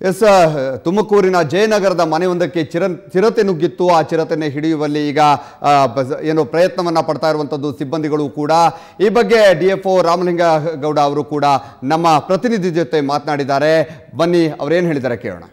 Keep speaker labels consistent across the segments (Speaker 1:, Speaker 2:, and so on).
Speaker 1: S ತುಮಕೂರಿನ ಜಯನಗರದ ಮನೆಯೊಂದಕ್ಕೆ ಚಿರ ಚಿರತೆ ನುಗ್ಗಿತ್ತು ಆ ಚಿರತೆನೆ ಹಿಡಿಯುವಲ್ಲಿ ಈಗ ಆ, ಬ- ಏನು ಪ್ರಯತ್ನವನ್ನ ಪಡ್ತಾ ಇರುವಂಥದ್ದು ಸಿಬ್ಬಂದಿಗಳು ಕೂಡ ಈ ಬಗ್ಗೆ ಡಿ ಎಫ್ ಒ ರಾಮಲಿಂಗಗೌಡ ಅವರು ಕೂಡ ನಮ್ಮ ಪ್ರತಿನಿಧಿ ಜೊತೆ ಮಾತನಾಡಿದ್ದಾರೆ ಬನ್ನಿ ಅವ್ರೇನು ಹೇಳಿದ್ದಾರೆ ಕೇಳೋಣ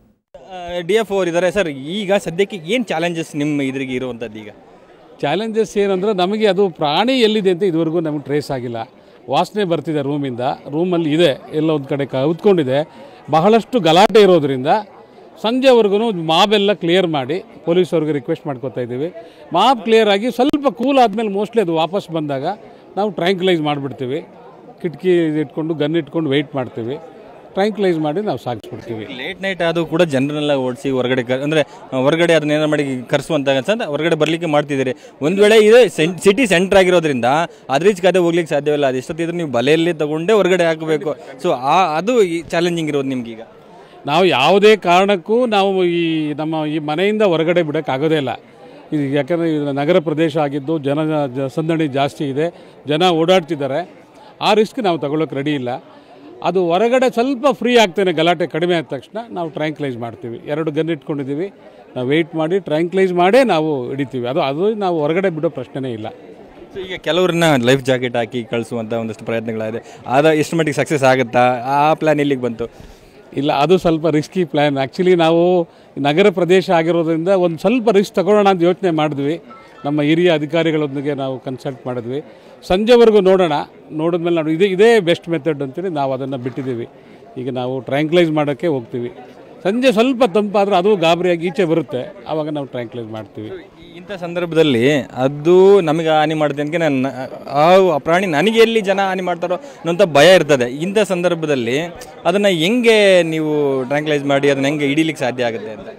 Speaker 2: ಡಿ ಎಫ್ ಅವ್ರು ಇದ್ದಾರೆ ಸರ್ ಈಗ ಸದ್ಯಕ್ಕೆ ಏನು ಚಾಲೆಂಜಸ್ ನಿಮ್ಮ ಇದ್ರಿಗೆ ಇರುವಂಥದ್ದು ಈಗ
Speaker 3: ಚಾಲೆಂಜಸ್ ಏನಂದ್ರೆ ನಮಗೆ ಅದು ಪ್ರಾಣಿ ಎಲ್ಲಿದೆ ಅಂತ ಇದುವರೆಗೂ ನಮಗೆ ಟ್ರೇಸ್ ಆಗಿಲ್ಲ ವಾಸನೆ ಬರ್ತಿದೆ ರೂಮಿಂದ ರೂಮಲ್ಲಿ ಇದೆ ಎಲ್ಲ ಒಂದು ಕಡೆ ಕೌತ್ಕೊಂಡಿದೆ ಬಹಳಷ್ಟು ಗಲಾಟೆ ಇರೋದ್ರಿಂದ ಸಂಜೆವರೆಗೂ ಮಾಬೆಲ್ಲ ಕ್ಲಿಯರ್ ಮಾಡಿ ಪೊಲೀಸವ್ರಿಗೆ ರಿಕ್ವೆಸ್ಟ್ ಮಾಡ್ಕೊತಾ ಇದ್ದೀವಿ ಮಾಬ್ ಕ್ಲಿಯರ್ ಆಗಿ ಸ್ವಲ್ಪ ಕೂಲ್ ಆದಮೇಲೆ ಮೋಸ್ಟ್ಲಿ ಅದು ವಾಪಸ್ ಬಂದಾಗ ನಾವು ಟ್ರ್ಯಾಂಕ್ಲೈಸ್ ಮಾಡಿಬಿಡ್ತೀವಿ ಕಿಟಕಿ ಇಟ್ಕೊಂಡು ಗನ್ ಇಟ್ಕೊಂಡು ವೆಯ್ಟ್ ಮಾಡ್ತೀವಿ ಟ್ರ್ಯಾಂಕ್ಲೈಸ್ ಮಾಡಿ ನಾವು ಸಾಗಿಸ್ಬಿಡ್ತೀವಿ
Speaker 2: ಲೇಟ್ ನೈಟ್ ಅದು ಕೂಡ ಜನರನ್ನೆಲ್ಲ ಓಡಿಸಿ ಹೊರಗಡೆ ಕ ಅಂದರೆ ಹೊರಗಡೆ ಅದನ್ನ ಏನಾರು ಮಾಡಿ ಕರೆಸುವಂತ ಅನ್ಸಂತ ಹೊರಗಡೆ ಬರಲಿಕ್ಕೆ ಮಾಡ್ತಿದ್ದೀರಿ ಒಂದು ವೇಳೆ ಇದು ಸಿಟಿ ಸೆಂಟರ್ ಆಗಿರೋದ್ರಿಂದ ಅದ್ರ ರೀಚ್ ಕದೆ ಹೋಗ್ಲಿಕ್ಕೆ ಸಾಧ್ಯವಿಲ್ಲ ಅದು ಎಷ್ಟೊತ್ತಿದ್ರೆ ನೀವು ಬಲೆಯಲ್ಲಿ ತಗೊಂಡೇ ಹೊರಗಡೆ ಹಾಕಬೇಕು ಸೊ ಆ ಅದು ಚಾಲೆಂಜಿಂಗ್ ಇರೋದು ನಿಮ್ಗೆ ಈಗ
Speaker 3: ನಾವು ಯಾವುದೇ ಕಾರಣಕ್ಕೂ ನಾವು ಈ ನಮ್ಮ ಈ ಮನೆಯಿಂದ ಹೊರಗಡೆ ಬಿಡೋಕ್ಕಾಗೋದೇ ಇಲ್ಲ ಇದು ಯಾಕಂದರೆ ಇದು ನಗರ ಪ್ರದೇಶ ಆಗಿದ್ದು ಜನ ಜ- ಸಂದಣಿ ಜಾಸ್ತಿ ಇದೆ ಜನ ಓಡಾಡ್ತಿದ್ದಾರೆ ಆ ರಿಸ್ಕ್ ನಾವು ತಗೊಳ್ಳೋಕೆ ರೆಡಿ ಇಲ್ಲ ಅದು ಹೊರಗಡೆ ಸ್ವಲ್ಪ ಫ್ರೀ ಆಗ್ತೇನೆ ಗಲಾಟೆ ಕಡಿಮೆ ಆದ ತಕ್ಷಣ ನಾವು ಟ್ರ್ಯಾಂಕ್ಲೈಸ್ ಮಾಡ್ತೀವಿ ಎರಡು ಗನ್ ಇಟ್ಕೊಂಡಿದ್ದೀವಿ ನಾವು ವೆಯ್ಟ್ ಮಾಡಿ ಟ್ರ್ಯಾಂಕ್ಲೈಸ್ ಮಾಡೇ ನಾವು ಹಿಡಿತೀವಿ ಅದು ಅದು ನಾವು ಹೊರಗಡೆ ಬಿಡೋ ಪ್ರಶ್ನೆನೇ ಇಲ್ಲ
Speaker 2: ಸೊ ಈಗ ಕೆಲವ್ರನ್ನ ಲೈಫ್ ಜಾಕೆಟ್ ಹಾಕಿ ಕಳಿಸುವಂಥ ಒಂದಷ್ಟು ಪ್ರಯತ್ನಗಳಿದೆ ಆದ ಎಷ್ಟು ಮಟ್ಟಿಗೆ ಸಕ್ಸಸ್ ಆಗುತ್ತಾ ಆ ಪ್ಲಾನ್ ಎಲ್ಲಿಗೆ ಬಂತು
Speaker 3: ಇಲ್ಲ ಅದು ಸ್ವಲ್ಪ ರಿಸ್ಕಿ ಪ್ಲ್ಯಾನ್ ಆ್ಯಕ್ಚುಲಿ ನಾವು ನಗರ ಪ್ರದೇಶ ಆಗಿರೋದ್ರಿಂದ ಒಂದು ಸ್ವಲ್ಪ ರಿಸ್ಕ್ ತಗೊಳ್ಳೋಣ ಅಂತ ಯೋಚನೆ ಮಾಡಿದ್ವಿ ನಮ್ಮ ಹಿರಿಯ ಅಧಿಕಾರಿಗಳೊಂದಿಗೆ ನಾವು ಕನ್ಸಲ್ಟ್ ಮಾಡಿದ್ವಿ ಸಂಜೆವರೆಗೂ ನೋಡೋಣ ನೋಡಿದ್ಮೇಲೆ ನಾವು ಇದೇ ಇದೇ ಬೆಸ್ಟ್ ಮೆಥಡ್ ಅಂತೇಳಿ ನಾವು ಅದನ್ನು ಬಿಟ್ಟಿದ್ದೀವಿ ಈಗ ನಾವು ಟ್ರ್ಯಾಂಕ್ಲೈಸ್ ಮಾಡೋಕ್ಕೆ ಹೋಗ್ತೀವಿ ಸಂಜೆ ಸ್ವಲ್ಪ ತಂಪಾದ್ರೆ ಅದು ಗಾಬರಿಯಾಗಿ ಈಚೆ ಬರುತ್ತೆ ಆವಾಗ ನಾವು ಟ್ರ್ಯಾಂಕ್ಲೈಸ್ ಮಾಡ್ತೀವಿ
Speaker 2: ಇಂಥ ಸಂದರ್ಭದಲ್ಲಿ ಅದು ನಮಗೆ ಹಾನಿ ಮಾಡುತ್ತೆ ಅಂತ ನನ್ನ ಆ ಪ್ರಾಣಿ ನನಗೆ ಎಲ್ಲಿ ಜನ ಹಾನಿ ಮಾಡ್ತಾರೋ ಅನ್ನೋಂಥ ಭಯ ಇರ್ತದೆ ಇಂಥ ಸಂದರ್ಭದಲ್ಲಿ ಅದನ್ನು ಹೆಂಗೆ ನೀವು ಟ್ರ್ಯಾಂಕ್ಲೈಸ್ ಮಾಡಿ ಅದನ್ನ ಹೆಂಗೆ ಹಿಡಿಲಿಕ್ಕೆ ಸಾಧ್ಯ ಆಗುತ್ತೆ ಅಂತ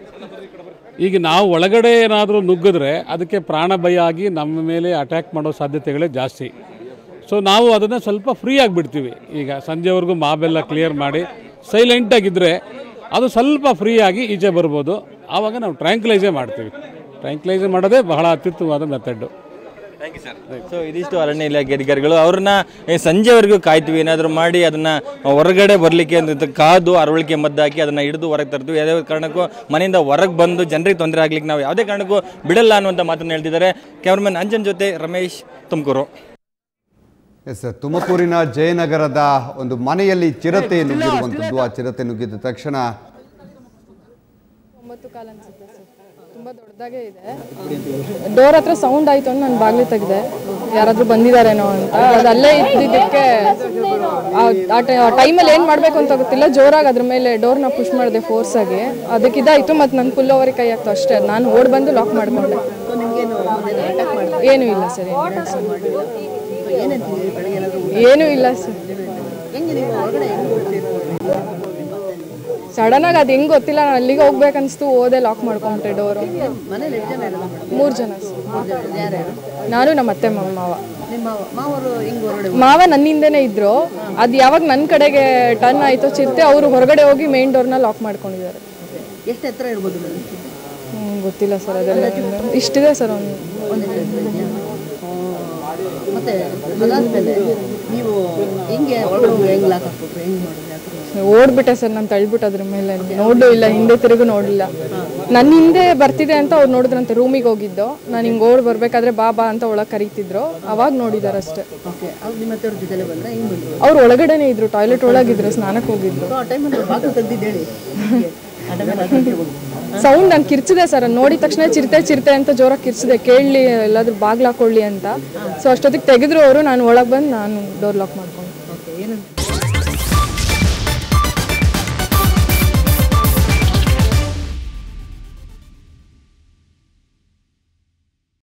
Speaker 3: ಈಗ ನಾವು ಒಳಗಡೆ ಏನಾದರೂ ನುಗ್ಗಿದ್ರೆ ಅದಕ್ಕೆ ಪ್ರಾಣ ಭಯ ಆಗಿ ನಮ್ಮ ಮೇಲೆ ಅಟ್ಯಾಕ್ ಮಾಡೋ ಸಾಧ್ಯತೆಗಳೇ ಜಾಸ್ತಿ ಸೊ ನಾವು ಅದನ್ನು ಸ್ವಲ್ಪ ಫ್ರೀ ಆಗಿಬಿಡ್ತೀವಿ ಈಗ ಸಂಜೆವರೆಗೂ ಮಾಬೆಲ್ಲ ಕ್ಲಿಯರ್ ಮಾಡಿ ಸೈಲೆಂಟಾಗಿದ್ದರೆ ಅದು ಸ್ವಲ್ಪ ಫ್ರೀ ಆಗಿ ಈಚೆ ಬರ್ಬೋದು ಆವಾಗ ನಾವು ಟ್ರ್ಯಾಂಕ್ಲೈಸೇ ಮಾಡ್ತೀವಿ ಟ್ರ್ಯಾಂಕ್ಲೈಸೇ ಮಾಡೋದೇ ಬಹಳ ಅತ್ಯುತ್ತಮವಾದ method
Speaker 2: thank you sir so ಇದಿಷ್ಟು ಅರಣ್ಯ ಇಲಾಖೆ ಅಧಿಕಾರಿಗಳು ಅವ್ರನ್ನ ಏ, ಸಂಜೆವರೆಗೂ ಕಾಯ್ತೀವಿ ಏನಾದರೂ ಮಾಡಿ ಅದನ್ನ ಹೊರಗಡೆ ಬರಲಿಕ್ಕೆ ಅಂತ ಕಾದು ಅರವಳಿಕೆ ಮದ್ದಾಕಿ ಅದನ್ನ ಹಿಡಿದು ಹೊರಗೆ ತರ್ತೀವಿ ಯಾವುದೇ ಕಾರಣಕ್ಕೂ ಮನೆಯಿಂದ ಹೊರಗೆ ಬಂದು ಜನರಿಗೆ ತೊಂದರೆ ಆಗ್ಲಿಕ್ಕೆ ನಾವು ಯಾವುದೇ ಕಾರಣಕ್ಕೂ ಬಿಡಲ್ಲ ಅನ್ನುವಂಥ ಮಾತನ್ನು ಹೇಳ್ತಿದ್ದಾರೆ ಕ್ಯಾಮ್ರಾಮನ್ ಅಂಜನ್ ಜೊತೆ ರಮೇಶ್ ತುಮಕೂರು
Speaker 1: ಎಸ್ ತುಮಕೂರಿನ ಜಯನಗರದ ಒಂದು ಮನೆಯಲ್ಲಿ ಚಿರತೆ ನುಗ್ಗಿರುವಂಥದ್ದು ಆ ಚಿರತೆ ನುಗ್ಗಿದ ತಕ್ಷಣ
Speaker 4: ಒಂಬತ್ತು ಕಾಲ ಅನ್ಸುತ್ತೆ ಸರ್ ತುಂಬ ದೊಡ್ಡದಾಗೇ ಇದೆ ಡೋರ್ ಹತ್ರ ಸೌಂಡ್ ಆಯ್ತು ಅಂತ ನಾನು ಬಾಗ್ಲಿ ತೆಗೆದೆ ಯಾರಾದ್ರೂ ಬಂದಿದಾರೇನೋ ಅಂತ ಅದು ಅಲ್ಲೇ ಇದ್ದಿದ್ದಕ್ಕೆ ಆ ಟೈಮಲ್ಲಿ ಏನು ಮಾಡಬೇಕು ಅಂತ ಗೊತ್ತಿಲ್ಲ ಜೋರಾಗಿ ಅದ್ರ ಮೇಲೆ ಡೋರ್ನ ಪುಷ್ ಮಾಡಿದೆ ಫೋರ್ಸ್ ಆಗಿ ಅದಕ್ಕೆ ಇದಾಯ್ತು ಮತ್ತು ನನ್ನ ಫುಲ್ ಓವರ್ ಕೈ ಆಗ್ತು ಅಷ್ಟೇ ನಾನು ಓಡ್ ಬಂದು ಲಾಕ್ ಮಾಡ್ಕೊಂಡೆ ಏನೂ ಇಲ್ಲ ಸರ್ ಏನೂ ಇಲ್ಲ ಸರ್ ಸಡನ್ ಆಗಿ ಅದು ಹೆಂಗ್ ಗೊತ್ತಿಲ್ಲ ನಾನು ಅಲ್ಲಿಗೆ ಹೋಗ್ಬೇಕನ್ಸ್ತು ಓದೆ ಲಾಕ್ ಮಾಡ್ಕೊಂಬಿಟ್ಟೆ ಡೋರು ಮೂರು ಜನ ಸರ್ ನಾನು ನಮ್ಮ ಅತ್ತೆ ಮಾವ ಮಾವ ಮಾವ ನನ್ನಿಂದನೇ ಇದ್ರು ಅದು ಯಾವಾಗ ನನ್ನ ಕಡೆಗೆ ಟರ್ನ್ ಆಯ್ತೋ ಚಿರತೆ ಅವರು ಹೊರಗಡೆ ಹೋಗಿ ಮೇನ್ ಡೋರ್ನ ಲಾಕ್ ಮಾಡ್ಕೊಂಡಿದ್ದಾರೆ
Speaker 5: ಎಷ್ಟು ಎತ್ತರ ಇರ್ಬೋದು ಮೇಡಮ್
Speaker 4: ಹ್ಮ್, ಗೊತ್ತಿಲ್ಲ ಸರ್ ಅದೆಲ್ಲ ಇಷ್ಟಿದೆ ಸರ್ ಒಂದು
Speaker 5: ಒಂದು ಇದೆಯಾ? ಮತ್ತೆ ಅದಾದ್ಮೇಲೆ ನೀವು ಹೆಂಗೆ ಒಳಗಡೆ ಹೋಗಿ ಹೆಂಗ್ ಲಾಕ್ ಹಾಕ್ಬಿಟ್ರು ಹೆಂಗ್ ಮಾಡಿದ್ರಿ ಆ ಥರ
Speaker 4: ಓಡ್ಬಿಟ್ಟೆ ಸರ್ ನಾನು ತಳ್ಬಿಟ್ಟು ಅದ್ರ ಮೇಲೆ ನೋಡು ಇಲ್ಲ ಹಿಂದೆ ತಿರುಗು ನೋಡಲಿಲ್ಲ ನನ್ನ ಹಿಂದೆ ಬರ್ತಿದೆ ಅಂತ ಅವ್ರು ನೋಡಿದ್ರಂತೆ ರೂಮಿಗೆ ಹೋಗಿದ್ದು ನಾನು ಹಿಂಗೆ ಓಡ್ ಬರ್ಬೇಕಾದ್ರೆ ಬಾ ಬಾ ಅಂತ ಒಳಗೆ ಕರೀತಿದ್ರು ಅವಾಗ ನೋಡಿದಾರೆ ಅಷ್ಟೇ
Speaker 5: ಓಕೆ ಅವ್ರು ನಿಮ್ಮ ಹತ್ತಿರ ಜೊತೆಲೆ ಬಂದ್ರೆ ಹೆಂಗ್ ಬಂದ್ರು
Speaker 4: ಅವ್ರು ಒಳಗಡೆನೇ ಇದ್ರು ಟಾಯ್ಲೆಟ್ ಒಳಗಿದ್ರು ಸ್ನಾನಕ್ಕೆ ಹೋಗಿದ್ರು
Speaker 5: ಆ ಟೈಮಲ್ಲಿ ಬಾಗಿಲು ತೆಗ್ದಿದ್ದೇಳಿ ಆ ಟೈಮಲ್ಲಿ ಅದು ಕೇಳ್ಬೋದು.
Speaker 4: ಸೌಂಡ್ ನಾನು ಕಿರ್ಚಿದೆ ಸರ್ ನೋಡಿದ ತಕ್ಷಣ ಚಿರತೆ ಚಿರತೆ ಅಂತ ಜೋರಾಗಿ ಕಿರ್ಚಿದೆ ಕೇಳಲಿ ಎಲ್ಲಾದ್ರೂ ಬಾಗ್ಲು ಹಾಕೊಳ್ಳಿ ಅಂತ ಸೊ ಅಷ್ಟೊತ್ತಿಗೆ ತೆಗೆದ್ರು ಅವರು ನಾನು ಒಳಗೆ ಬಂದು ನಾನು ಡೋರ್ ಲಾಕ್ ಮಾಡ್ಕೊಂಡೆ